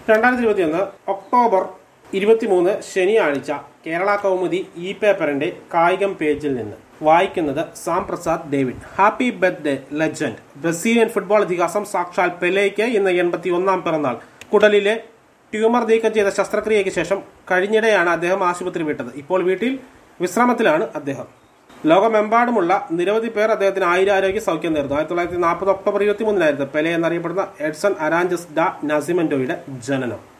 രണ്ടായിരത്തി ഇരുപത്തിയൊന്ന് ഒക്ടോബർ ഇരുപത്തിമൂന്ന് ശനിയാഴ്ച കേരള കൗമുദി ഇ പേപ്പറിന്റെ കായികം പേജിൽ നിന്ന് വായിക്കുന്നത് Sam Prasad David happy birthday legend Brazilian football ഇതിഹാസം സാക്ഷാൽ പെലേക്ക് ഇന്ന് എൺപത്തി ഒന്നാം പിറന്നാൾ കുടലിലെ ട്യൂമർ നീക്കം ചെയ്ത ശസ്ത്രക്രിയയ്ക്ക് ശേഷം കഴിഞ്ഞിടെയാണ് അദ്ദേഹം ആശുപത്രി വിട്ടത് ഇപ്പോൾ വീട്ടിൽ വിശ്രമത്തിലാണ് അദ്ദേഹം ലോകമെമ്പാടുമുള്ള നിരവധി പേർ അദ്ദേഹത്തിന് ആയിരാരോഗ്യ സൗഖ്യം നേർന്നു ആയിരത്തി തൊള്ളായിരത്തി നാൽപ്പത് ഒക്ടോബർ ഇരുപത്തി മൂന്നിനായിരുന്നു പെലെ എന്നറിയപ്പെടുന്ന എഡ്സൺ അരാഞ്ചസ് ഡ നസിമെന്റോയുടെ ജനനം